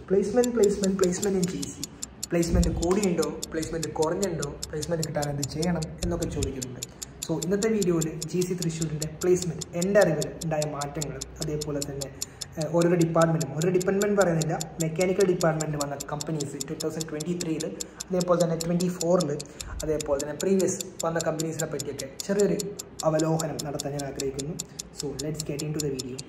Placement placement placement in G C placement കൂടിയുണ്ടോ placement കുറഞ്ഞുണ്ടോ placement കിട്ടാൻ എന്ത് ചെയ്യണം എന്നൊക്കെ ചോദിക്കുന്നുണ്ട് സോ ഇന്നത്തെ വീഡിയോയിൽ ജി സി തൃശ്ശൂരിൻ്റെ പ്ലേസ്മെൻറ്റ് എൻ്റെ അറിവിൽ ഉണ്ടായ മാറ്റങ്ങൾ അതേപോലെ തന്നെ ഏഹ്, ഓരോരോ ഡിപ്പാർട്ട്മെൻറ്റും ഓരോ ഡിപ്പാർട്ട്മെൻറ്റ് പറയുന്നില്ല മെക്കാനിക്കൽ ഡിപ്പാർട്ട്മെൻറ്റ് വന്ന കമ്പനീസ് ടു തൗസൻഡ് ട്വൻറ്റി ത്രീയിൽ അതേപോലെ തന്നെ ട്വൻറ്റി ഫോറിൽ അതേപോലെ തന്നെ പ്രീവിയസ് വന്ന കമ്പനീസിനെ പറ്റിയൊക്കെ ചെറിയൊരു അവലോകനം നടത്താൻ ഞാൻ ആഗ്രഹിക്കുന്നു so let's get into the video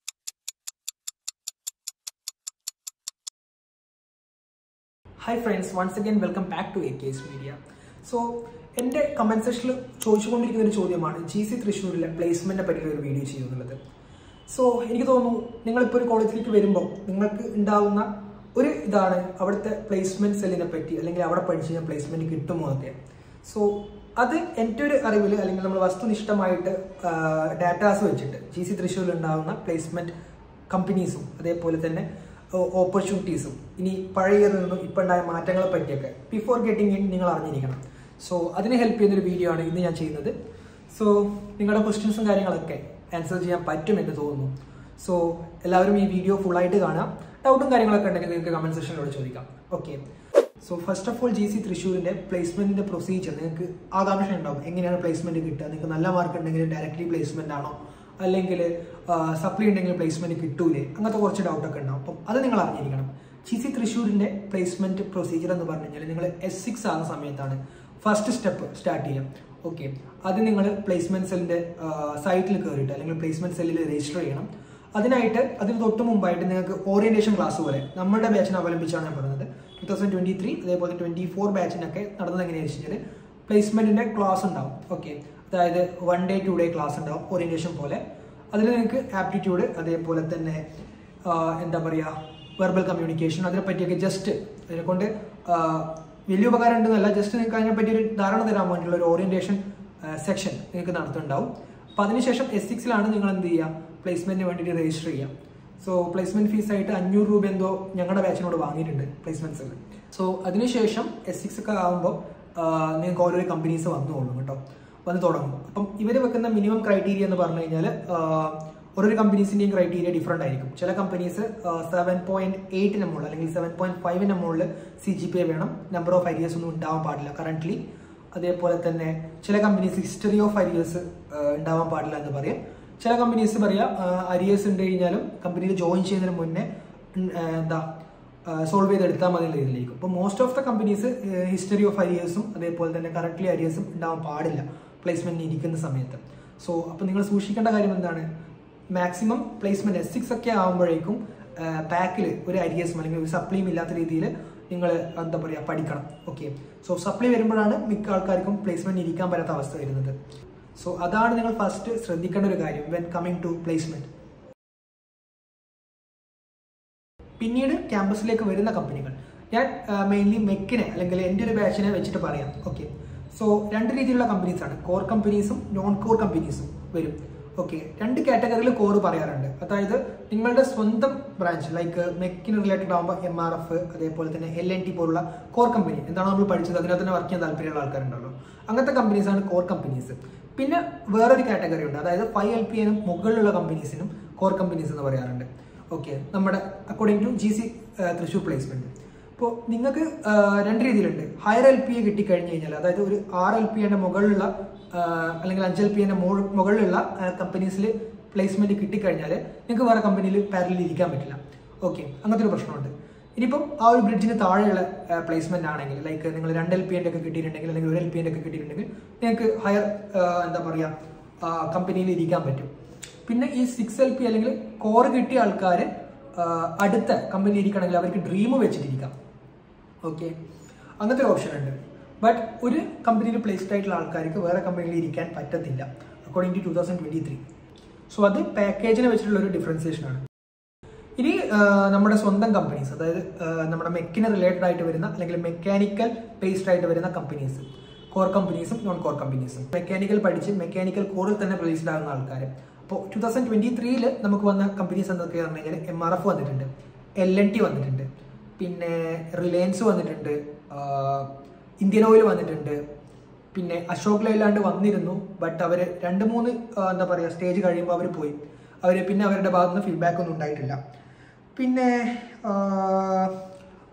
hi friends once again welcome back to a case media so എൻ്റെ കമൻറ്റ് സെക്ഷനിൽ ചോദിച്ചുകൊണ്ടിരിക്കുന്ന ഒരു ചോദ്യമാണ് ജി സി തൃശ്ശൂരിലെ പ്ലേസ്മെൻറ്റിനെ പറ്റിയുള്ള ഒരു വീഡിയോ ചെയ്യുന്നുള്ളത് സോ എനിക്ക് തോന്നുന്നു നിങ്ങളിപ്പോൾ ഒരു കോളേജിലേക്ക് വരുമ്പോൾ നിങ്ങൾക്ക് ഉണ്ടാവുന്ന ഒരു ഇതാണ് അവിടുത്തെ പ്ലേസ്മെൻറ്റ് സെല്ലിനെ പറ്റി അല്ലെങ്കിൽ അവിടെ പഠിച്ച് കഴിഞ്ഞാൽ പ്ലേസ്മെൻറ്റ് കിട്ടുമോ എന്നൊക്കെ സോ അത് എൻ്റെ ഒരു അറിവിൽ അല്ലെങ്കിൽ നമ്മൾ വസ്തുനിഷ്ഠമായിട്ട് ഡാറ്റാസ് വെച്ചിട്ട് ജി സി തൃശ്ശൂരിൽ ഉണ്ടാകുന്ന പ്ലേസ്മെൻറ്റ് കമ്പനീസും അതേപോലെ തന്നെ ഓപ്പർച്യൂണിറ്റീസും ഇനി പഴയ ഇയറിൽ നിന്നും ഇപ്പം ഉണ്ടായ മാറ്റങ്ങളെ പറ്റിയൊക്കെ ബിഫോർ ഗെറ്റിംഗ് ഇൻ നിങ്ങൾ അറിഞ്ഞിരിക്കണം സോ അതിന് ഹെൽപ്പ് ചെയ്യുന്നൊരു വീഡിയോ ആണ് ഇന്ന് ഞാൻ ചെയ്യുന്നത് സോ നിങ്ങളുടെ ക്വസ്റ്റ്യൻസും കാര്യങ്ങളൊക്കെ ആൻസർ ചെയ്യാൻ പറ്റുമെന്ന് തോന്നുന്നു സോ എല്ലാവരും ഈ വീഡിയോ ഫുള്ളായിട്ട് കാണാം ഡൗട്ടും കാര്യങ്ങളൊക്കെ ഉണ്ടെങ്കിൽ നിങ്ങൾക്ക് കമൻറ്റ് സെക്ഷനിലൂടെ ചോദിക്കാം okay so first of all G C തൃശ്ശൂരിൻ്റെ പ്ലേസ്മെൻറ്റിൻ്റെ പ്രൊസീജിയർ നിങ്ങൾക്ക് ആകാംക്ഷ ഉണ്ടാവും എങ്ങനെയാണ് പ്ലേസ്മെൻറ്റ് കിട്ടുക നിങ്ങൾക്ക് നല്ല മാർക്ക് ഉണ്ടെങ്കിൽ ഡയറക്റ്റ്ലി പ്ലേസ്മെൻ്റ് ആണോ അല്ലെങ്കിൽ സപ്ലി ഉണ്ടെങ്കിൽ പ്ലേസ്മെന്റ് കിട്ടൂലേ അങ്ങനത്തെ കുറച്ച് ഡൗട്ടൊക്കെ ഉണ്ടാവും അപ്പം അത് നിങ്ങൾ അറിഞ്ഞിരിക്കണം ജി സി തൃശ്ശൂരിന്റെ പ്ലേസ്മെന്റ് പ്രൊസീജിയർ എന്ന് പറഞ്ഞു കഴിഞ്ഞാൽ നിങ്ങൾ എസ് സിക്സ് ആകുന്ന സമയത്താണ് ഫസ്റ്റ് സ്റ്റെപ്പ് സ്റ്റാർട്ട് ചെയ്യാം ഓക്കെ അത് നിങ്ങൾ പ്ലേസ്മെന്റ് സെല്ലിന്റെ സൈറ്റിൽ കയറിയിട്ട് അല്ലെങ്കിൽ പ്ലേസ്മെന്റ് സെല്ലിൽ രജിസ്റ്റർ ചെയ്യണം അതിനായിട്ട് അതിന് തൊട്ട് മുമ്പായിട്ട് നിങ്ങൾക്ക് ഓറിയന്റേഷൻ ക്ലാസ് പോലെ നമ്മുടെ ബാച്ചിനെ അവലംബിച്ചാണ് ഞാൻ പറയുന്നത് ടു തൗസൻഡ് ട്വന്റി ത്രീ അതേപോലെ ട്വന്റി ഫോർ ബാച്ചിനൊക്കെ നടന്നത് എങ്ങനെയാണെന്ന് വെച്ച് കഴിഞ്ഞാൽ പ്ലേസ്മെന്റിന്റെ ക്ലാസ് ഉണ്ടാവും ഓക്കെ അതായത് one day two day class ഉണ്ടാവും ഓറിയന്റേഷൻ പോലെ അതിൽ നിങ്ങൾക്ക് ആപ്റ്റിറ്റ്യൂഡ് അതേപോലെ തന്നെ ആ, എന്താ പറയുക വെർബൽ കമ്മ്യൂണിക്കേഷൻ അതിനെ പറ്റിയൊക്കെ ജസ്റ്റ് അതിനെ കൊണ്ട് ആ, വലിയ ഉപകാരം ഉണ്ടെന്നല്ല ജസ്റ്റ് നിങ്ങൾക്ക് അതിനെപ്പറ്റി ഒരു ധാരണ തരാൻ വേണ്ടിയുള്ള ഒരു ഓറിയന്റേഷൻ സെക്ഷൻ നിങ്ങൾക്ക് നടത്തുന്നുണ്ടാവും അപ്പോൾ അതിനുശേഷം എസ് സിക്സിലാണ് നിങ്ങൾ എന്ത് ചെയ്യുക പ്ലേസ്മെന്റിന് വേണ്ടിയിട്ട് രജിസ്റ്റർ ചെയ്യുക സോ പ്ലേസ്മെന്റ് ഫീസ് ആയിട്ട് അഞ്ഞൂറ് രൂപ എന്തോ ഞങ്ങളുടെ ബാച്ചിനോട് വാങ്ങിയിട്ടുണ്ട് പ്ലേസ്മെന്റ്സിൽ സോ അതിനുശേഷം എസ് സിക്സ് ഒക്കെ ആകുമ്പോൾ നിങ്ങൾക്ക് ഓരോരോ കമ്പനീസ് വന്നോളും കേട്ടോ വന്ന് തുടങ്ങും അപ്പം ഇവർ വെക്കുന്ന മിനിമം ക്രൈറ്റീരിയ എന്ന് പറഞ്ഞു കഴിഞ്ഞാൽ ഓരോരോ കമ്പനീസിന്റെയും ക്രൈറ്റീരിയ ഡിഫറെന്റ് ആയിരിക്കും ചില കമ്പനീസ് സെവൻ പോയിന്റ് എയ്റ്റിന് മുകളിൽ അല്ലെങ്കിൽ സെവൻ പോയിന്റ് ഫൈവിന് മുകളിൽ സി ജി പി വേണം നമ്പർ ഓഫ് അരിയേഴ്സ് ഒന്നും ഉണ്ടാവാൻ പാടില്ല കറന്റ് അതേപോലെ തന്നെ ചില കമ്പനീസ് ഹിസ്റ്ററി ഓഫ് അരിയേഴ്സ് ഉണ്ടാവാൻ പാടില്ല എന്ന് പറയും ചില കമ്പനീസ് പറയാം അരിയേഴ്സ് ഉണ്ട് കഴിഞ്ഞാലും കമ്പനിയിൽ ജോയിൻ ചെയ്യുന്നതിന് മുന്നേ ഉം, ആ, എന്താ സോൾവ് ചെയ്തെടുത്താൽ മതി രീതിയിലേക്ക് അപ്പോൾ most of the companies history of അരിയേഴ്സും അതേപോലെ തന്നെ കറക്റ്റ്ലി അരിയേഴ്സും ഉണ്ടാവാൻ പാടില്ല പ്ലേസ്മെന്റിന് ഇരിക്കുന്ന സമയത്ത് സോ അപ്പോൾ നിങ്ങൾ സൂക്ഷിക്കേണ്ട കാര്യം എന്താണ് മാക്സിമം പ്ലേസ്മെന്റ് എസ് സിക്സ് ഒക്കെ ആകുമ്പോഴേക്കും പാക്കിൽ ഒരു അരിയേഴ്സും അല്ലെങ്കിൽ ഒരു സപ്ലിയും ഇല്ലാത്ത രീതിയിൽ നിങ്ങൾ എന്താ പറയുക പഠിക്കണം ഓക്കെ സോ സപ്ലി വരുമ്പോഴാണ് മിക്ക ആൾക്കാർക്കും പ്ലേസ്മെന്റ് ഇരിക്കാൻ പറ്റാത്ത അവസ്ഥ വരുന്നത് സോ അതാണ് നിങ്ങൾ ഫസ്റ്റ് ശ്രദ്ധിക്കേണ്ട ഒരു കാര്യം വെൻ കമ്മിങ് ടു പ്ലേസ്മെന്റ് പിന്നീട് ക്യാമ്പസിലേക്ക് വരുന്ന കമ്പനികൾ ഞാൻ മെയിൻലി മെക്കിനെ അല്ലെങ്കിൽ എൻ്റെ ഒരു ബാച്ചിനെ വെച്ചിട്ട് പറയാം ഓക്കെ സോ രണ്ട് രീതിയിലുള്ള കമ്പനീസ് ആണ് കോർ കമ്പനീസും നോൺ കോർ കമ്പനീസും വരും ഓക്കെ രണ്ട് കാറ്റഗറിയിൽ കോർ പറയാറുണ്ട് അതായത് നിങ്ങളുടെ സ്വന്തം ബ്രാഞ്ച് ലൈക്ക് മെക്കിന് റിലേറ്റഡ് ആകുമ്പോൾ എം ആർ എഫ് അതേപോലെ തന്നെ എൽ എൻ ടി പോലുള്ള കോർ കമ്പനി എന്താണ് നമ്മൾ പഠിച്ചത് അതിനകത്ത് തന്നെ വർക്ക് ചെയ്യാൻ താല്പര്യമുള്ള ആൾക്കാരുണ്ടല്ലോ അങ്ങനത്തെ കമ്പനീസാണ് കോർ കമ്പനീസ് പിന്നെ വേറൊരു കാറ്റഗറി ഉണ്ട് അതായത് ഫൈവ് എൽ പി എനും മുകളിലുള്ള കമ്പനീസിനും കോർ കമ്പനീസ് എന്ന് പറയാറുണ്ട് ഓക്കെ നമ്മുടെ according to G C Thrissur placement അപ്പോൾ നിങ്ങൾക്ക് ആ, രണ്ട് രീതിയിലുണ്ട് ഹയർ എൽ പി എ കിട്ടിക്കഴിഞ്ഞ് കഴിഞ്ഞാൽ അതായത് ഒരു ആറ് എൽ പി എൻ്റെ മുകളിലുള്ള ആ, അല്ലെങ്കിൽ അഞ്ച് എൽ പി എൻ്റെ മുകളിലുള്ള കമ്പനീസിൽ പ്ലേസ്മെന്റ് കിട്ടിക്കഴിഞ്ഞാൽ നിങ്ങൾക്ക് വേറെ കമ്പനിയിൽ പാരലിൽ ഇരിക്കാൻ പറ്റില്ല ഓക്കെ അങ്ങനത്തെ ഒരു പ്രശ്നമുണ്ട് ഇനിയിപ്പം ആ ഒരു ബ്രിഡ്ജിന് താഴെയുള്ള പ്ലേസ്മെന്റ് ആണെങ്കിൽ ലൈക്ക് നിങ്ങൾ രണ്ട് എൽ പി എൻ്റെ ഒക്കെ കിട്ടിയിട്ടുണ്ടെങ്കിൽ അല്ലെങ്കിൽ ഒരു എൽ പി എൻ്റെ ഒക്കെ കിട്ടിയിട്ടുണ്ടെങ്കിൽ നിങ്ങൾക്ക് ഹയർ എന്താ പറയുക കമ്പനിയിൽ ഇരിക്കാൻ പറ്റും പിന്നെ ഈ സിക്സ് എൽ പി അല്ലെങ്കിൽ കോർ കിട്ടിയ ആൾക്കാർ അടുത്ത കമ്പനിയിൽ ഇരിക്കണമെങ്കിൽ അവർക്ക് ഡ്രീം വെച്ചിട്ടിരിക്കാം ഓക്കെ അങ്ങനത്തെ ഒരു ഓപ്ഷൻ ഉണ്ട് ബട്ട് ഒരു കമ്പനിയിൽ പ്ലേസ്ഡ് ആയിട്ടുള്ള ആൾക്കാർക്ക് വേറെ കമ്പനിയിൽ ഇരിക്കാൻ പറ്റത്തില്ല according to two thousand twenty three so അത് പാക്കേജിനെ വെച്ചിട്ടുള്ള ഒരു ഡിഫറൻസിയേഷൻ ആണ് ഇനി ആ, നമ്മുടെ സ്വന്തം കമ്പനീസ് അതായത് ആ, നമ്മുടെ മെക്കിന് റിലേറ്റഡ് ആയിട്ട് വരുന്ന അല്ലെങ്കിൽ മെക്കാനിക്കൽ ബേസ്ഡ് ആയിട്ട് വരുന്ന കമ്പനീസ് കോർ കമ്പനീസും നോൺ കോർ കമ്പനീസും മെക്കാനിക്കൽ പഠിച്ച് മെക്കാനിക്കൽ കോറിൽ തന്നെ പ്ലേസ്ഡ് ആകുന്ന ആൾക്കാർ അപ്പോൾ ടൂ തൗസൻഡ് ട്വന്റി ത്രീയിൽ നമുക്ക് വന്ന കമ്പനീസ് എന്തൊക്കെയാണെന്ന് പറഞ്ഞു കഴിഞ്ഞാൽ എം ആർ എഫ് വന്നിട്ടുണ്ട് എൽ എൻ ടി വന്നിട്ടുണ്ട് പിന്നെ റിലയൻസ് വന്നിട്ടുണ്ട് ആ, ഇന്ത്യൻ ഓയിൽ വന്നിട്ടുണ്ട് പിന്നെ അശോക് ലൈലാണ്ട് വന്നിരുന്നു ബട്ട് അവർ രണ്ട് മൂന്ന് ആ, എന്താ പറയുക സ്റ്റേജ് കഴിയുമ്പോൾ അവർ പോയി അവർ പിന്നെ അവരുടെ ഭാഗത്തുനിന്ന് ഫീഡ്ബാക്ക് ഒന്നും ഉണ്ടായിട്ടില്ല പിന്നെ ആ,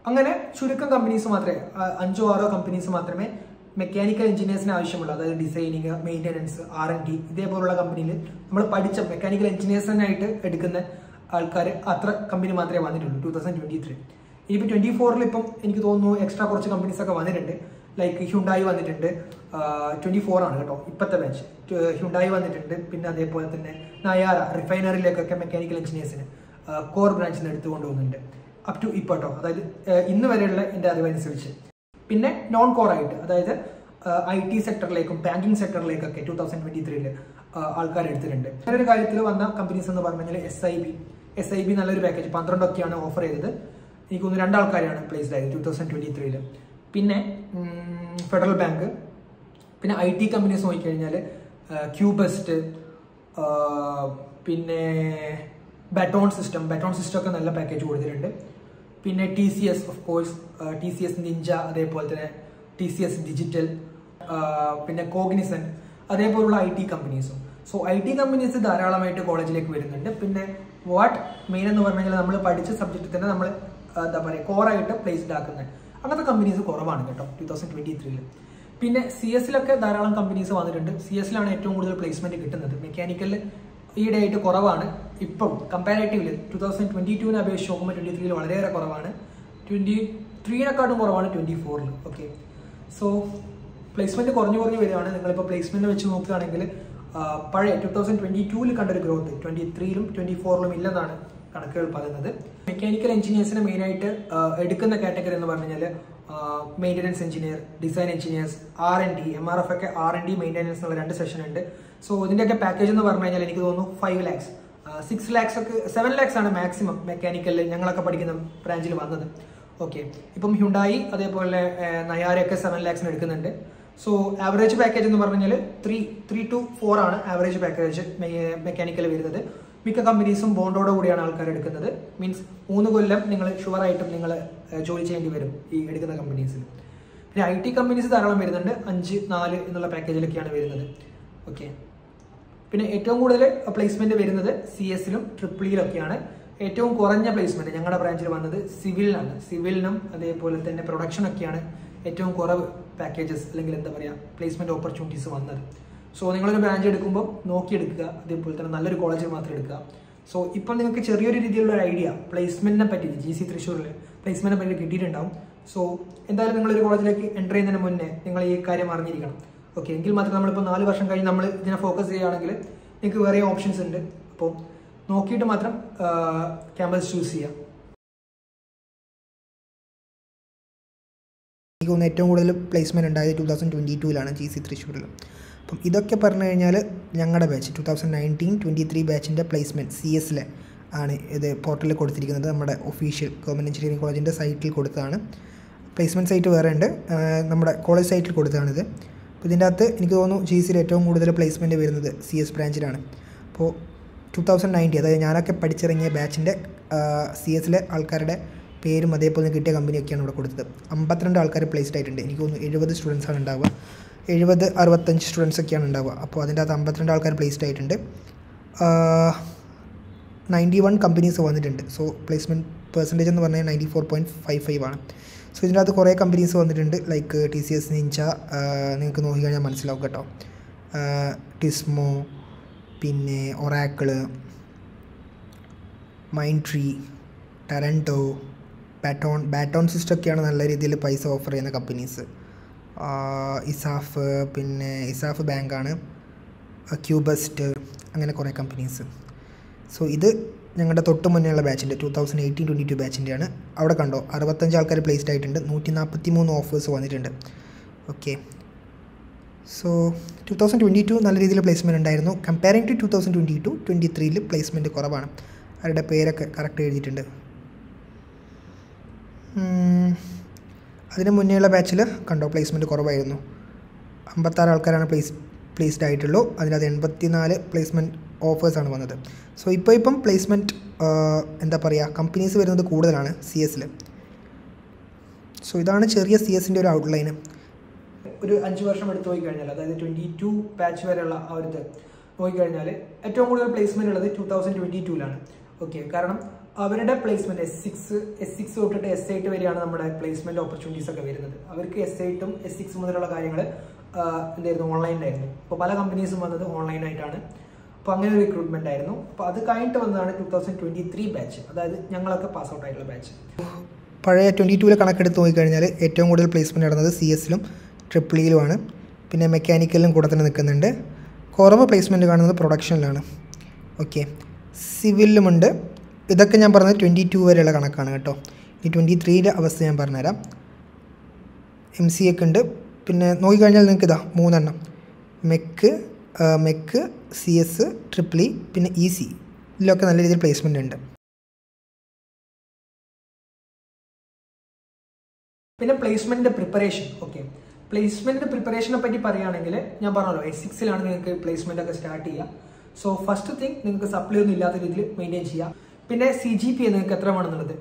അങ്ങനെ ചുരുക്കം കമ്പനീസ് മാത്രമേ ആ, അഞ്ചോ ആറോ കമ്പനീസ് മാത്രമേ മെക്കാനിക്കൽ എഞ്ചിനീയേഴ്സിന് ആവശ്യമുള്ളൂ അതായത് designing maintenance R N D ഇതേപോലുള്ള കമ്പനിയിൽ നമ്മൾ പഠിച്ച മെക്കാനിക്കൽ എഞ്ചിനീയേഴ്സിനായിട്ട് എടുക്കുന്ന ആൾക്കാർ അത്ര കമ്പനി മാത്രമേ വന്നിട്ടുള്ളൂ ടൂ തൗസൻഡ് ട്വന്റി ത്രീ ഇനിയിപ്പോൾ ട്വന്റി ഫോറിൽ ഇപ്പം എനിക്ക് തോന്നുന്നു എക്സ്ട്രാ കുറച്ച് കമ്പനീസ് ഒക്കെ വന്നിട്ടുണ്ട് ലൈക്ക് ഹ്യുണ്ടായി വന്നിട്ടുണ്ട് ട്വന്റി ഫോർ ആണ് കേട്ടോ ഇപ്പോഴത്തെ ബാച്ച് ഹ്യുണ്ടായി വന്നിട്ടുണ്ട് പിന്നെ അതേപോലെ തന്നെ നയാറ റിഫൈനറിയിലേക്കൊക്കെ മെക്കാനിക്കൽ എഞ്ചിനീയേഴ്സിന് കോർ ബ്രാഞ്ചിൽ നിന്ന് എടുത്തു കൊണ്ടുപോകുന്നുണ്ട് അപ് ടു ഇപ്പോൾ കേട്ടോ അതായത് ആ, ഇന്ന് വരെയുള്ള എൻ്റെ അറിവനുസരിച്ച് പിന്നെ നോൺ കോർ ആയിട്ട് അതായത് ഐ ടി സെക്ടറിലേക്കും ബാങ്കിങ് സെക്ടറിലേക്കൊക്കെ ടൂ തൗസൻഡ് ട്വന്റി ത്രീയിൽ ആൾക്കാർ എടുത്തിട്ടുണ്ട് അങ്ങനെ ഒരു കാര്യത്തിൽ വന്ന കമ്പനീസ് എന്ന് പറഞ്ഞു കഴിഞ്ഞാൽ S I B S I B നല്ലൊരു പാക്കേജ് പന്ത്രണ്ടൊക്കെയാണ് ഓഫർ ചെയ്തത് എനിക്ക് തോന്നുന്നു രണ്ടാൾക്കാരാണ് പ്ലേസ്ഡ് ആയത് ടൂ തൗസൻഡ് ട്വന്റി ത്രീയിൽ പിന്നെ ഫെഡറൽ ബാങ്ക് പിന്നെ ഐ ടി കമ്പനീസ് നോക്കിക്കഴിഞ്ഞാൽ ക്യൂബസ്റ്റ് പിന്നെ ബാറ്റോൺ സിസ്റ്റം ബാറ്റോൺ സിസ്റ്റം ഒക്കെ നല്ല പാക്കേജ് കൊടുത്തിട്ടുണ്ട് പിന്നെ T C S of course T C S ninja അതേപോലെ തന്നെ ടി സി എസ് ഡിജിറ്റൽ പിന്നെ കോഗ്നിസൺ അതേപോലുള്ള ഐ ടി കമ്പനീസും സോ ഐ ടി കമ്പനീസ് ധാരാളമായിട്ട് കോളേജിലേക്ക് വരുന്നുണ്ട് പിന്നെ വാട്ട് മെയിൻ എന്ന് പറഞ്ഞു കഴിഞ്ഞാൽ നമ്മൾ പഠിച്ച സബ്ജക്റ്റിൽ തന്നെ നമ്മൾ എന്താ പറയുക കോറായിട്ട് പ്ലേസ്ഡ് ആക്കുന്നത് അങ്ങനത്തെ കമ്പനീസ് കുറവാണ് കേട്ടോ ടൂ തൗസൻഡ് ട്വന്റി ത്രീയിൽ പിന്നെ സി എസിലൊക്കെ ധാരാളം കമ്പനീസ് വന്നിട്ടുണ്ട് സി എസിലാണ് ഏറ്റവും കൂടുതൽ പ്ലേസ്മെന്റ് കിട്ടുന്നത് മെക്കാനിക്കലിൽ ഈയിടെ ആയിട്ട് കുറവാണ് ഇപ്പം കമ്പാരേറ്റീവ്ലി ടൂ തൗസൻഡ് ട്വന്റി ടുവിനെ അപേക്ഷിച്ച് നോക്കുമ്പോൾ ട്വന്റി ത്രീയിൽ വളരെയേറെ കുറവാണ് ട്വന്റി ത്രീനെക്കാട്ടും കുറവാണ് ട്വന്റി ഫോറിൽ ഓക്കെ സോ പ്ലേസ്മെന്റ് കുറഞ്ഞു കുറഞ്ഞു വരികയാണ് നിങ്ങളിപ്പോൾ പ്ലേസ്മെന്റ് വെച്ച് നോക്കുകയാണെങ്കിൽ ആ, പഴയ ടൂ തൗസൻഡ് ട്വന്റി ടൂവിൽ കണ്ടൊരു ഗ്രോത്ത് ട്വന്റി ത്രീയിലും ട്വന്റി ഫോറിലും ഇല്ലെന്നാണ് കണക്കുകൾ പറയുന്നത് മെക്കാനിക്കൽ എഞ്ചിനീയേഴ്സിനെ മെയിനായിട്ട് എടുക്കുന്ന കാറ്റഗറി എന്ന് പറഞ്ഞു കഴിഞ്ഞാൽ maintenance engineer design engineers R N D M R F ഒക്കെ ആർ എൻ ഡി മെയിൻ്റനൻസ് എന്നുള്ള രണ്ട് സെഷൻ ഉണ്ട് സോ ഇതിൻ്റെയൊക്കെ പാക്കേജ് എന്ന് പറഞ്ഞു കഴിഞ്ഞാൽ എനിക്ക് തോന്നുന്നു ഫൈവ് ലാക്സ് സിക്സ് ലാക്സ് ഒക്കെ സെവൻ ലാക്സ് ആണ് മാക്സിമം മെക്കാനിക്കലിൽ ഞങ്ങളൊക്കെ പഠിക്കുന്ന ബ്രാഞ്ചിൽ വന്നത് ഓക്കെ ഇപ്പം ഹ്യുണ്ടായി അതേപോലെ നയാരൊക്കെ സെവൻ ലാക്സിന് എടുക്കുന്നുണ്ട് സോ ആവറേജ് പാക്കേജ് എന്ന് പറഞ്ഞു കഴിഞ്ഞാൽ ത്രീ ത്രീ ടു ഫോർ ആണ് ആവറേജ് പാക്കേജ് മെക്കാനിക്കൽ വരുന്നത് മിക്ക കമ്പനീസും ബോണ്ടോടെ കൂടിയാണ് ആൾക്കാർ എടുക്കുന്നത് മീൻസ് മൂന്ന് കൊല്ലം നിങ്ങൾ ഷുവറായിട്ടും നിങ്ങൾ ജോലി ചെയ്യേണ്ടി വരും ഈ എടുക്കുന്ന കമ്പനീസിൽ പിന്നെ ഐ ടി കമ്പനീസ് ധാരാളം വരുന്നുണ്ട് അഞ്ച് നാല് എന്നുള്ള പാക്കേജിലൊക്കെയാണ് വരുന്നത് ഓക്കെ പിന്നെ ഏറ്റവും കൂടുതൽ പ്ലേസ്മെന്റ് വരുന്നത് സി എസിലും ട്രിപ്പിളിയിലൊക്കെയാണ് ഏറ്റവും കുറഞ്ഞ പ്ലേസ്മെന്റ് ഞങ്ങളുടെ ബ്രാഞ്ചിൽ വന്നത് സിവിലിനാണ് സിവിലിനും അതേപോലെ തന്നെ പ്രൊഡക്ഷൻ ഒക്കെയാണ് ഏറ്റവും കുറവ് പാക്കേജസ് അല്ലെങ്കിൽ എന്താ പറയുക പ്ലേസ്മെന്റ് ഓപ്പർച്യൂണിറ്റീസ് വന്നത് സോ നിങ്ങളൊരു ബ്രാഞ്ച് എടുക്കുമ്പോൾ നോക്കിയെടുക്കുക അതേപോലെ തന്നെ നല്ലൊരു കോളേജിൽ മാത്രം എടുക്കുക സോ ഇപ്പം നിങ്ങൾക്ക് ചെറിയൊരു രീതിയിലുള്ള ഒരു ഐഡിയ പ്ലേസ്മെന്റിനെ പറ്റി ജി സി തൃശ്ശൂരിൽ പ്ലേസ്മെന്റിനെ പറ്റി കിട്ടിയിട്ടുണ്ടാവും സോ എന്തായാലും നിങ്ങളൊരു കോളേജിലേക്ക് എൻ്റർ ചെയ്യുന്നതിന് മുന്നേ നിങ്ങൾ ഈ കാര്യം അറിഞ്ഞിരിക്കണം ഓക്കെ എങ്കിൽ മാത്രം നമ്മളിപ്പോൾ നാല് വർഷം കഴിഞ്ഞ് നമ്മൾ ഇതിനെ ഫോക്കസ് ചെയ്യുകയാണെങ്കിൽ നിങ്ങൾക്ക് വേറെ ഓപ്ഷൻസ് ഉണ്ട് അപ്പോൾ നോക്കിയിട്ട് മാത്രം ക്യാമ്പസ് ചൂസ് ചെയ്യാം എനിക്ക് തോന്നുന്നു ഏറ്റവും കൂടുതൽ പ്ലേസ്മെൻറ്റ് ഉണ്ടായത് ടൂ തൗസൻഡ് ട്വൻറ്റി ടൂവിലാണ് ജി സി തൃശ്ശൂരിൽ അപ്പം ഇതൊക്കെ പറഞ്ഞു കഴിഞ്ഞാൽ ഞങ്ങളുടെ batch two thousand nineteen twenty three ബാച്ചിൻ്റെ പ്ലേസ്മെൻറ്റ് സി എസിലെ ആണ് ഇത് പോർട്ടലിൽ കൊടുത്തിരിക്കുന്നത് നമ്മുടെ ഒഫീഷ്യൽ ഗവൺമെൻറ് എഞ്ചിനീയറിംഗ് കോളേജിൻ്റെ സൈറ്റിൽ കൊടുത്തതാണ് പ്ലേസ്മെൻറ്റ് സൈറ്റ് വേറെ ഉണ്ട് ആ, നമ്മുടെ കോളേജ് സൈറ്റിൽ കൊടുത്തതാണിത് അപ്പോൾ ഇതിൻ്റെ അകത്ത് എനിക്ക് തോന്നുന്നു ജി സിയിൽ ഏറ്റവും കൂടുതൽ പ്ലേസ്മെൻറ്റ് വരുന്നത് സി എസ് ബ്രാഞ്ചിലാണ് അപ്പോൾ ടു തൗസൻഡ് നയൻറ്റി അതായത് ഞാനൊക്കെ പഠിച്ചിറങ്ങിയ ബാച്ചിൻ്റെ സി എസിലെ ആൾക്കാരുടെ പേരും അതേപോലെ കിട്ടിയ കമ്പനിയൊക്കെയാണ് ഇവിടെ കൊടുത്തത് അമ്പത്തിരണ്ട് ആൾക്കാർ പ്ലേസ്ഡ് ആയിട്ടുണ്ട് എനിക്ക് തോന്നുന്നു എഴുപത് സ്റ്റുഡൻസ് ആണ് ഉണ്ടാവുക എഴുപത് അറുപത്തഞ്ച് സ്റ്റുഡൻസ് ഒക്കെയാണ് ഉണ്ടാവുക അപ്പോൾ അതിൻ്റെ അകത്ത് അമ്പത്തിരണ്ട് ആൾക്കാർ പ്ലേസ്ഡ് ആയിട്ടുണ്ട് നയൻറ്റി വൺ കമ്പനീസ് വന്നിട്ടുണ്ട് സോ പ്ലേസ്മെൻറ്റ് പെർസെൻറ്റേജ് എന്ന് പറഞ്ഞാൽ ninety four point five five ആണ് സോ ഇതിൻ്റെ അകത്ത് കുറേ കമ്പനീസ് വന്നിട്ടുണ്ട് like T C S ninja നിങ്ങൾക്ക് നോക്കിക്കഴിഞ്ഞാൽ മനസ്സിലാവും കേട്ടോ ടിസ്മോ പിന്നെ ഒറാക്കിള് മൈൻഡ് ട്രീ ടറൻറ്റോ ബാറ്റോൺ ബാറ്റോൺ സിസ്റ്റമൊക്കെയാണ് നല്ല രീതിയിൽ പൈസ ഓഫർ ചെയ്യുന്ന കമ്പനീസ് ഇസാഫ് പിന്നെ ഇസാഫ് ബാങ്കാണ് ക്യൂബസ്റ്റ് അങ്ങനെ കുറേ കമ്പനീസ് സോ ഇത് ഞങ്ങളുടെ തൊട്ട് മുന്നേയുള്ള ബാച്ചിൻ്റെ two thousand eighteen twenty two ബാച്ചിൻ്റെയാണ് അവിടെ കണ്ടോ അറുപത്തഞ്ച് ആൾക്കാർ പ്ലേസ്ഡ് ആയിട്ടുണ്ട് നൂറ്റി നാൽപ്പത്തി മൂന്ന് ഓഫേഴ്സ് വന്നിട്ടുണ്ട് okay so two thousand twenty two നല്ല രീതിയിൽ പ്ലേസ്മെൻറ്റ് ഉണ്ടായിരുന്നു comparing to two thousand twenty two twenty ത്രീയിൽ പ്ലേസ്മെൻറ്റ് കുറവാണ് അവരുടെ പേരൊക്കെ കറക്റ്റ് എഴുതിയിട്ടുണ്ട് ഉം, അതിന് മുന്നേയുള്ള ബാച്ചിൽ കണ്ടോ പ്ലേസ്മെൻറ്റ് കുറവായിരുന്നു അമ്പത്താറ് ആൾക്കാരാണ് പ്ലേസ് പ്ലേസ്ഡ് ആയിട്ടുള്ളൂ അതിനകത്ത് എൺപത്തി നാല് പ്ലേസ്മെൻറ്റ് ഓഫേഴ്സാണ് വന്നത് സോ ഇപ്പോൾ ഇപ്പം പ്ലേസ്മെൻറ്റ് എന്താ പറയുക കമ്പനീസ് വരുന്നത് കൂടുതലാണ് സി എസിൽ സോ ഇതാണ് ചെറിയ സി എസിൻ്റെ ഒരു ഔട്ട്ലൈന് ഒരു അഞ്ച് വർഷം എടുത്ത് പോയി കഴിഞ്ഞാൽ അതായത് ട്വന്റി ടു ബാച്ച് വരെയുള്ള ആ ഒരു ഇത് നോക്കിക്കഴിഞ്ഞാൽ ഏറ്റവും കൂടുതൽ പ്ലേസ്മെന്റ് ഉള്ളത് ടൂ തൗസൻഡ് ട്വന്റി ടൂലാണ് ഓക്കെ കാരണം അവരുടെ placement S six S six തൊട്ടിട്ട് എസ് എയ്റ്റ് വരെയാണ് നമ്മുടെ പ്ലേസ്മെന്റ് ഓപ്പർച്യൂണിറ്റീസ് ഒക്കെ വരുന്നത് അവർക്ക് എസ് എയ്റ്റും എസ് സിക്സ് മുതലുള്ള കാര്യങ്ങൾ എന്തായിരുന്നു ഓൺലൈനിലായിരുന്നു അപ്പോൾ പല കമ്പനീസും വന്നത് ഓൺലൈനായിട്ടാണ് അപ്പോൾ അങ്ങനെ ഒരു റിക്രൂട്ട്മെന്റ് ആയിരുന്നു അപ്പോൾ അത് കഴിഞ്ഞിട്ട് വന്നതാണ് two thousand twenty three batch അതായത് ഞങ്ങളൊക്കെ പാസ് ഔട്ട് ആയിട്ടുള്ള ബാച്ച് പഴയ ട്വൻറ്റി ടൂവിലെ കണക്കെടുത്ത് നോക്കിക്കഴിഞ്ഞാൽ ഏറ്റവും കൂടുതൽ പ്ലേസ്മെൻറ്റ് നടന്നത് സി എസിലും ട്രിപ്പിൾ ഇയിലുമാണ് പിന്നെ മെക്കാനിക്കലിലും കൂടെ തന്നെ നിൽക്കുന്നുണ്ട് കുറവ് പ്ലേസ്മെൻറ്റ് കാണുന്നത് പ്രൊഡക്ഷനിലാണ് ഓക്കെ സിവിലിലുമുണ്ട് ഇതൊക്കെ ഞാൻ പറഞ്ഞത് ട്വൻറ്റി ടു വരെയുള്ള കണക്കാണ് കേട്ടോ ഈ ട്വൻറ്റി ത്രീയിലെ അവസ്ഥ ഞാൻ പറഞ്ഞുതരാം എം സി ഒക്കെ ഉണ്ട് പിന്നെ നോക്കിക്കഴിഞ്ഞാൽ നിങ്ങൾക്ക് ഇതാ മൂന്നെണ്ണം mech mech C S triple E പിന്നെ ഇ സി ഇതിലൊക്കെ നല്ല രീതിയിൽ പ്ലേസ്മെൻ്റ് ഉണ്ട് പിന്നെ പ്ലേസ്മെന്റിന്റെ പ്രിപ്പറേഷൻ ഓക്കെ പ്ലേസ്മെന്റിന്റെ പ്രിപ്പറേഷനെ പറ്റി പറയുകയാണെങ്കിൽ ഞാൻ പറഞ്ഞല്ലോ എസ് സിക്സിലാണ് നിങ്ങൾക്ക് പ്ലേസ്മെന്റ് ഒക്കെ സ്റ്റാർട്ട് ചെയ്യുക സോ ഫസ്റ്റ് തിങ് നിങ്ങൾക്ക് സപ്ലൈ ഒന്നും ഇല്ലാത്ത രീതിയിൽ മെയിൻറ്റെയിൻ ചെയ്യുക പിന്നെ സി ജി പി നിങ്ങൾക്ക് എത്ര വേണമെന്നുള്ളത്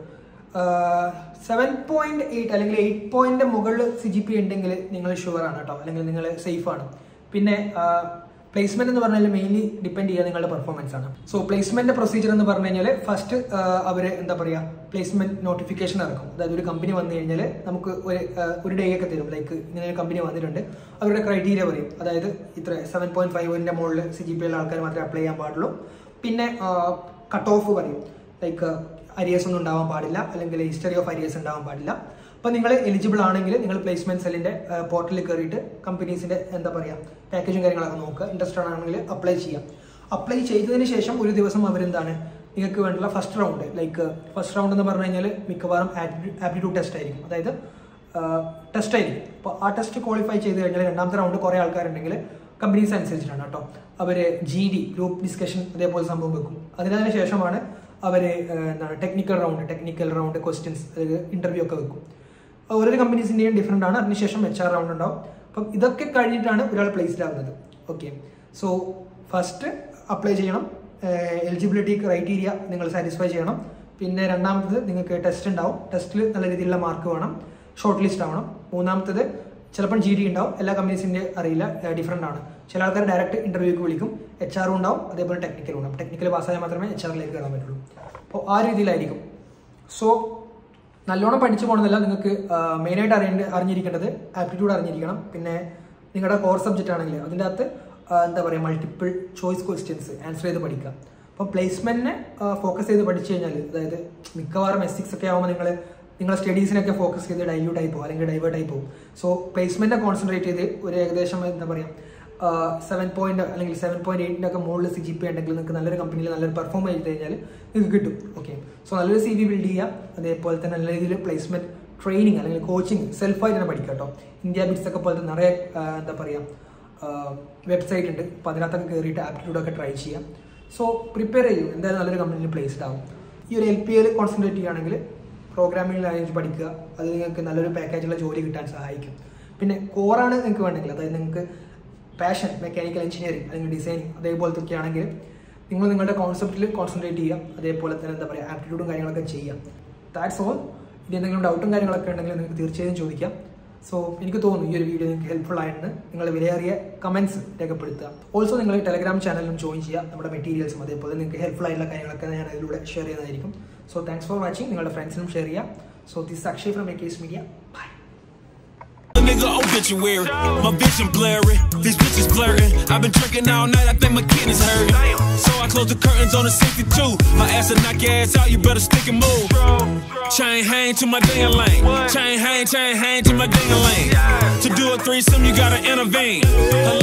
സെവൻ പോയിന്റ് എയ്റ്റ് അല്ലെങ്കിൽ എയ്റ്റ് പോയിന്റ് മുകളിൽ സി ജി പി ഉണ്ടെങ്കിൽ നിങ്ങൾ ഷുവർ ആണ് കേട്ടോ അല്ലെങ്കിൽ നിങ്ങൾ സേഫ് ആണ് പിന്നെ പ്ലേസ്മെന്റ് എന്ന് പറഞ്ഞാൽ മെയിൻലി ഡിപ്പെൻഡ് ചെയ്യുക നിങ്ങളുടെ പെർഫോമൻസ് ആണ് സോ പ്ലേസ്മെന്റ് പ്രൊസീജിയർ എന്ന് പറഞ്ഞു കഴിഞ്ഞാൽ ഫസ്റ്റ് അവർ എന്താ പറയുക പ്ലേസ്മെന്റ് നോട്ടിഫിക്കേഷൻ ഇറക്കും അതായത് ഒരു കമ്പനി വന്നു കഴിഞ്ഞാൽ നമുക്ക് ഒരു ആ, ഒരു ഡേ ഒക്കെ തരും ലൈക്ക് ഇങ്ങനെ ഒരു കമ്പനി വന്നിട്ടുണ്ട് അവരുടെ ക്രൈറ്റീരിയ പറയും അതായത് ഇത്ര സെവൻ പോയിന്റ് ഫൈവിന്റെ മുകളിൽ സി ജി പി ഉള്ള ആൾക്കാർ മാത്രമേ അപ്ലൈ ചെയ്യാൻ പാടുള്ളൂ പിന്നെ കട്ട് ഓഫ് പറയും ലൈക്ക് അരിയേഴ്സ് ഒന്നും ഉണ്ടാവാൻ പാടില്ല അല്ലെങ്കിൽ ഹിസ്റ്ററി ഓഫ് അരിയേഴ്സ് ഉണ്ടാവാൻ പാടില്ല അപ്പോൾ നിങ്ങൾ എലിജിബിൾ ആണെങ്കിൽ നിങ്ങൾ പ്ലേസ്മെന്റ് സെല്ലിന്റെ പോർട്ടലിൽ കയറിയിട്ട് കമ്പനീസിന്റെ എന്താ പറയുക പാക്കേജും കാര്യങ്ങളൊക്കെ നോക്കുക ഇൻട്രസ്റ്റഡ് ആണെങ്കിൽ അപ്ലൈ ചെയ്യാം അപ്ലൈ ചെയ്തതിന് ശേഷം ഒരു ദിവസം അവരെന്താണ് നിങ്ങൾക്ക് വേണ്ടിയുള്ള first round like first round എന്ന് പറഞ്ഞു കഴിഞ്ഞാൽ മിക്കവാറും ആപ്റ്റിറ്റ്യൂഡ് ടെസ്റ്റ് ആയിരിക്കും അതായത് ടെസ്റ്റ് ആയിരിക്കും അപ്പോൾ ആ ടെസ്റ്റ് ക്വാളിഫൈ ചെയ്ത് കഴിഞ്ഞാൽ രണ്ടാമത്തെ റൗണ്ട് കുറേ ആൾക്കാരുണ്ടെങ്കിൽ കമ്പനീസ് അനുസരിച്ചിട്ടാണ് കേട്ടോ അവർ ജി ഡി ഗ്രൂപ്പ് ഡിസ്കഷൻ അതേപോലെ സംഭവം വെക്കും അതിനു ശേഷമാണ് അവർ എന്താണ് technical round technical round questions interview ഒക്കെ വെക്കും ഓരോ കമ്പനീസിന്റെയും ഡിഫറെന്റ് ആണ് അതിനുശേഷം എച്ച് ആർ റൗണ്ട് ഉണ്ടാവും അപ്പം ഇതൊക്കെ കഴിഞ്ഞിട്ടാണ് ഒരാൾ പ്ലേസ്ഡ് ആവുന്നത് ഓക്കെ സോ ഫസ്റ്റ് അപ്ലൈ ചെയ്യണം എലിജിബിലിറ്റി ക്രൈറ്റീരിയ നിങ്ങൾ സാറ്റിസ്ഫൈ ചെയ്യണം പിന്നെ രണ്ടാമത്തത് നിങ്ങൾക്ക് ടെസ്റ്റ് ഉണ്ടാവും ടെസ്റ്റിൽ നല്ല രീതിയിലുള്ള മാർക്ക് വേണം ഷോർട്ട് ലിസ്റ്റ് ആവണം മൂന്നാമത്തത് ചിലപ്പോൾ ജി ഡി ഉണ്ടാവും എല്ലാ കമ്പനീസിന്റെ അറിയില്ല ഡിഫറെൻ്റ് ആണ് ചില ആൾക്കാർ ഡയറക്റ്റ് ഇന്റർവ്യൂക്ക് വിളിക്കും എച്ച് ആറും ഉണ്ടാവും അതേപോലെ ടെക്നിക്കലും ഉണ്ടാവും ടെക്നിക്കൽ പാസ്സായാൽ മാത്രമേ എച്ച് ആറിലേക്ക് കയറാൻ പറ്റുള്ളൂ അപ്പോൾ ആ രീതിയിലായിരിക്കും സോ നല്ലോണം പഠിച്ചു പോകണമെന്നല്ല നിങ്ങൾക്ക് മെയിനായിട്ട് അറിയേണ്ട അറിഞ്ഞിരിക്കേണ്ടത് ആപ്റ്റിറ്റ്യൂഡ് അറിഞ്ഞിരിക്കണം പിന്നെ നിങ്ങളുടെ കോർ സബ്ജക്റ്റ് ആണെങ്കിൽ അതിൻ്റെ അകത്ത് ആ, എന്താ പറയുക മൾട്ടിപ്പിൾ ചോയ്സ് ക്വസ്റ്റ്യൻസ് ആൻസർ ചെയ്ത് പഠിക്കുക അപ്പോൾ പ്ലേസ്മെന്റിനെ ഫോക്കസ് ചെയ്ത് പഠിച്ചു കഴിഞ്ഞാൽ അതായത് മിക്കവാറും എസ് സിക്സ് ഒക്കെ ആകുമ്പോൾ നിങ്ങൾ നിങ്ങളുടെ സ്റ്റഡീസിനൊക്കെ ഫോക്കസ് ചെയ്ത് ഡൈല്യൂട്ട് ആയി പോകും അല്ലെങ്കിൽ ഡൈവേർട്ട് ആയി പോകും സോ പ്ലേസ്മെന്റിനെ കോൺസെൻട്രേറ്റ് ചെയ്ത് ഒരു ഏകദേശം എന്താ പറയുക സെവൻ പോയിന്റ് അല്ലെങ്കിൽ സെവൻ പോയിന്റ് എയ്റ്റിൻ്റെ ഒക്കെ മുകളിൽ സി ജി പി ഉണ്ടെങ്കിൽ നിങ്ങൾക്ക് നല്ലൊരു കമ്പനിയിൽ നല്ലൊരു പെർഫോം ചെയ്ത് കഴിഞ്ഞാൽ നിങ്ങൾക്ക് കിട്ടും ഓക്കെ സോ നല്ലൊരു സി വി ബിൽഡ് ചെയ്യുക അതേപോലെ തന്നെ നല്ല രീതിയിൽ പ്ലേസ്മെന്റ് ട്രെയിനിങ് അല്ലെങ്കിൽ കോച്ചിങ് സെൽഫായിട്ട് തന്നെ പഠിക്കുക കേട്ടോ ഇന്ത്യ ബിറ്റ്സ് ഒക്കെ പോലത്തെ നിറയെ ആ, എന്താ പറയുക വെബ്സൈറ്റ് ഉണ്ട് അപ്പോൾ അതിനകത്തൊക്കെ കയറിയിട്ട് ആപ്റ്റിറ്റ്യൂഡ് ഒക്കെ ട്രൈ ചെയ്യാം സോ പ്രിപ്പയർ ചെയ്യും എന്തായാലും നല്ലൊരു കമ്പനിയിൽ പ്ലേസ്ഡ് ആവും ഈ ഒരു എൽ പി എൽ കോൺസെൻട്രേറ്റ് ചെയ്യുകയാണെങ്കിൽ പ്രോഗ്രാമിംഗ് ലാംഗ്വേജ് പഠിക്കുക അത് നിങ്ങൾക്ക് നല്ലൊരു പാക്കേജുള്ള ജോലി കിട്ടാൻ സഹായിക്കും പിന്നെ കോറാണ് നിങ്ങൾക്ക് വേണമെങ്കിൽ അതായത് നിങ്ങൾക്ക് പാഷൻ മെക്കാനിക്കൽ എഞ്ചിനീയറിംഗ് അല്ലെങ്കിൽ ഡിസൈനിങ് അതേപോലത്തെ ഒക്കെ ആണെങ്കിൽ നിങ്ങൾ നിങ്ങളുടെ കോൺസെപ്റ്റിൽ കോൺസെൻട്രേറ്റ് ചെയ്യാം അതേപോലെ തന്നെ എന്താ പറയുക ആപ്റ്റിറ്റ്യൂഡും കാര്യങ്ങളൊക്കെ ചെയ്യാം ദാറ്റ്സ് ഓൾ ഇനി എന്തെങ്കിലും ഡൗട്ടും കാര്യങ്ങളൊക്കെ ഉണ്ടെങ്കിൽ നിങ്ങൾക്ക് തീർച്ചയായും ചോദിക്കാം സോ എനിക്ക് തോന്നുന്നു ഈ ഒരു വീഡിയോ നിങ്ങൾക്ക് ഹെൽപ്ഫുൾ ആയിരുന്നു നിങ്ങൾ വിലയേറിയ കമൻസ് രേഖപ്പെടുത്തുക ഓൾസോ നിങ്ങൾ ടെലഗ്രാം ചാനലിലും ജോയിൻ ചെയ്യുക നമ്മുടെ മെറ്റീരിയൽസും അതേപോലെ നിങ്ങൾക്ക് ഹെൽപ്ഫുൾ ആയിട്ടുള്ള കാര്യങ്ങളൊക്കെ ഞാൻ അതിലൂടെ ഷെയർ ചെയ്യുന്നതായിരിക്കും സോ താങ്ക്സ് ഫോർ വാച്ചിങ് നിങ്ങളുടെ ഫ്രണ്ട്സിനും ഷെയർ ചെയ്യുക so this Akshay from A case media by A nigga obituary. My vision blurry. These bitches blurring. I've been drinking all night. I think my kidneys hurt. So I close the curtains on the 62. My ass will knock your ass out. You better stick and move. Chain hang to my ding lane. Chain hang, chain hang to my ding lane. To do a threesome, you gotta intervene.